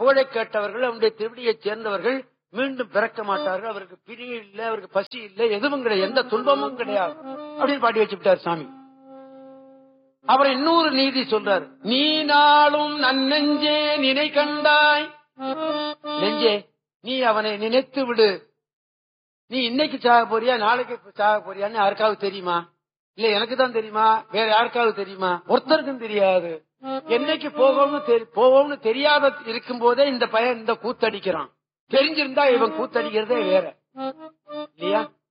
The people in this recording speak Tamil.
புகழை கேட்டவர்கள் அவனுடைய திருவடியைச் சேர்ந்தவர்கள் மீண்டும் பிறக்க மாட்டார்கள் அவருக்கு பிரி இல்லை அவருக்கு பசி இல்லை எதுவும் கிடையாது எந்த துன்பமும் கிடையாது அப்படின்னு பாடி வச்சுட்டார் சாமி அப்புறம் இன்னொரு நீதி சொல்றார் நீ நாளும் நன்னெஞ்சே நினை கண்டாய் நெஞ்சே நீ அவனை நினைத்து விடு நீ இன்னைக்கு சாக போறியா நாளைக்கு சாக போறியான்னு யாருக்காவது தெரியுமா இல்ல எனக்கு தான் தெரியுமா வேற யாருக்காவது தெரியுமா ஒருத்தருக்கும் தெரியாது என்னைக்கு போகணும்னு தெரி- போவோம்னு தெரியாத இருக்கும் போதே இந்த பையன் இந்த கூத்தடிக்கிறான் தெரிஞ்சிருந்தா இவன் கூத்தடிக்கிறதே வேற இல்லையா